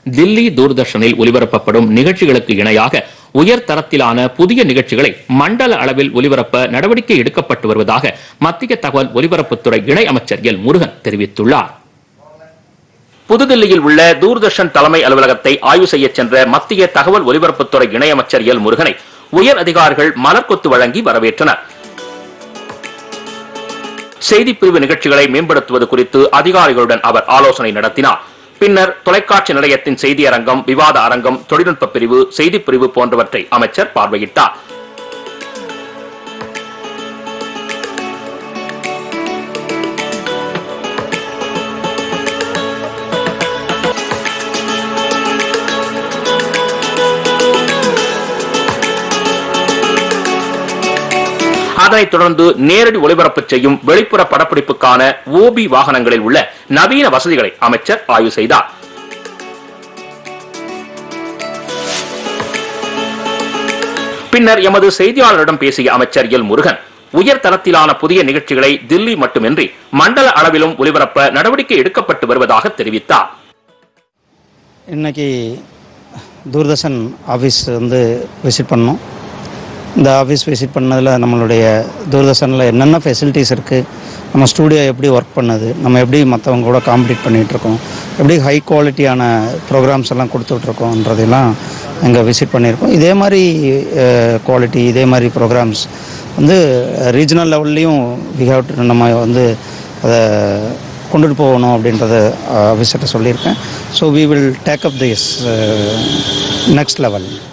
தில்லி தூர்தர்ஷனில் ஒலிபரப்பப்படும் நிகழ்ச்சிகளுக்கு இணையாக உயர் தரத்திலான புதிய நிகழ்ச்சிகளை மண்டல அளவில் ஒலிபரப்ப நடவடிக்கை எடுக்கப்பட்டு வருவதாக மத்திய தகவல் ஒலிபரப்புத்துறை இணை அமைச்சர் எல் முருகன் தெரிவித்துள்ளார் புதுதில்லியில் உள்ள தூர்தர்ஷன் தலைமை அலுவலகத்தை ஆய்வு செய்ய சென்ற மத்திய தகவல் ஒலிபரப்புத்துறை இணையமைச்சர் எல் முருகனை உயர் அதிகாரிகள் மலர்கொத்து வழங்கி வரவேற்றனர் செய்திப்பிரிவு நிகழ்ச்சிகளை மேம்படுத்துவது குறித்து அதிகாரிகளுடன் அவர் ஆலோசனை நடத்தினார் பின்னர் தொலைக்காட்சி நிலையத்தின் செய்தி அரங்கம் விவாத அரங்கம் தொழில்நுட்ப பிரிவு செய்திப்பிரிவு போன்றவற்றை அமைச்சர் பார்வையிட்டார் அதனைத் தொடர்ந்து நேரடி ஒளிபரப்பு செய்யும் வெளிப்புற படப்பிடிப்புக்கான ஓபி வாகனங்களில் உள்ள நவீன வசதிகளை அமைச்சர் ஆய்வு செய்தார் பின்னர் எமது செய்தியாளரிடம் பேசிய அமைச்சர் எல் முருகன் உயர் தரத்திலான புதிய நிகழ்ச்சிகளை தில்லி மட்டுமின்றி மண்டல அளவிலும் ஒலிபரப்ப நடவடிக்கை எடுக்கப்பட்டு வருவதாக தெரிவித்தார் இன்னைக்கு தூர்தர்ஷன் ஆஃபீஸ் வந்து விசிட் பண்ணோம் இந்த ஆஃபீஸ் விசிட் பண்ணதில் நம்மளுடைய தூர்தர்ஷனில் என்னென்ன ஃபெசிலிட்டிஸ் இருக்குது நம்ம ஸ்டூடியோ எப்படி ஒர்க் பண்ணுது நம்ம எப்படி மற்றவங்க கூட காம்படிட் பண்ணிகிட்ருக்கோம் எப்படி ஹை குவாலிட்டியான ப்ரோக்ராம்ஸ் எல்லாம் கொடுத்துட்ருக்கோன்றதெல்லாம் இங்கே விசிட் பண்ணியிருக்கோம் இதே மாதிரி குவாலிட்டி இதே மாதிரி ப்ரோக்ராம்ஸ் வந்து ரீஜனல் லெவல்லையும் வி ஹாவ் டு நம்ம வந்து அதை கொண்டுட்டு போகணும் அப்படின்றத ஆஃபீஸர்கிட்ட சொல்லியிருக்கேன் so we will take up this next level